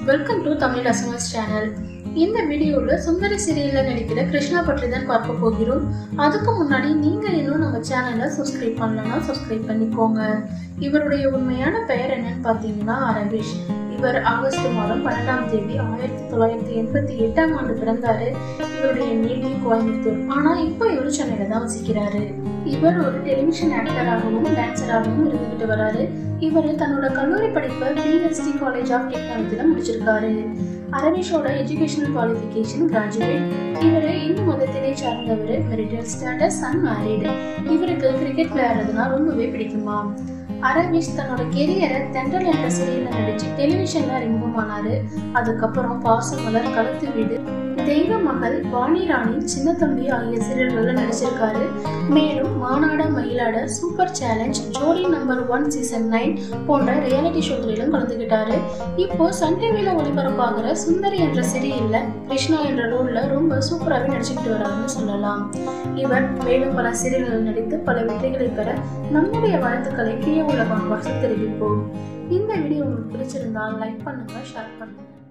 welcome to Tamil ரசமஸ் channel இந்த வீடியோவில் சுந்தரி சீரியலில் நடிக்கிற கிருஷ்ணா பற்றி தான் பார்க்க போகிறோம் அதுக்கு முன்னாடி நீங்கள் இன்னும் நம்ம சேனலை சப்ஸ்கிரைப் பண்ணலன்னா சப்ஸ்கிரைப் பண்ணிக்கோங்க இவருடைய உண்மையான பெயர் என்னன்னு பார்த்தீங்கன்னா அரவிஷ் இவர் ஆகஸ்ட் மாதம் பன்னெண்டாம் தேதி ஆயிரத்தி தொள்ளாயிரத்தி எண்பத்தி எட்டாம் ஆண்டு பிறந்தாரு இவருடைய நேட்டிவ் கோயம்புத்தூர் ஆனா இப்போ இவர் சென்னையில தான் வசிக்கிறாரு இவர் ஒரு டெலிவிஷன் ஆக்டராகவும் டான்சராகவும் இருந்துகிட்டு வராரு இவர் தன்னோட கல்லூரி படிப்பை பிஎஸ்டி காலேஜ் ஆஃப் டெக்னாலஜியில் முடிச்சிருக்காரு அரவிஷோட எஜுகேஷனல் குவாலிஃபிகேஷன் கிராஜுவேட் இவர் இந்து மதத்தினை சார்ந்தவர் மெரிட்டல் ஸ்டேட்டஸ் அண்ட் மேரிடு இவருக்கு கிரிக்கெட் விளையாடுறதுனா ரொம்பவே பிடிக்குமா அரவிஷ் தன்னோட கெரியரை தென்றல் என்ற சீரியல்ல நடிச்சு டெலிவிஷன்ல அறிமுகமானாரு அதுக்கப்புறம் பாசமலர் கழுத்து வீடு தெய்வ மகள் வாணி ராணி சின்னத்தம்பி ஆகிய சீரியல்கள்ல நடிச்சிருக்காரு மேலும் Maanaada Mayilaada super challenge Jodi number one season nine போன்ற ரியாலிட்டி ஷோக்களிலும் கலந்துகிட்டாரு இப்போ சன் டிவியில ஒளிபரப்பாகிற சுந்தரி என்ற சீரியல்ல கிருஷ்ணா என்ற ரோல்ல ரொம்ப சூப்பராகவே நடிச்சுக்கிட்டு வராருன்னு சொல்லலாம் இவர் மேலும் பல சீரியல்களில் நடித்து பல வெற்றிகளை பெற நம்முடைய வாழ்த்துக்களை கீழே உள்ள பாக்ஸில் தெரிவிப்போம் இந்த வீடியோ உங்களுக்கு பிடிச்சிருந்தால் லைக் பண்ணுங்க ஷேர் பண்ணுங்க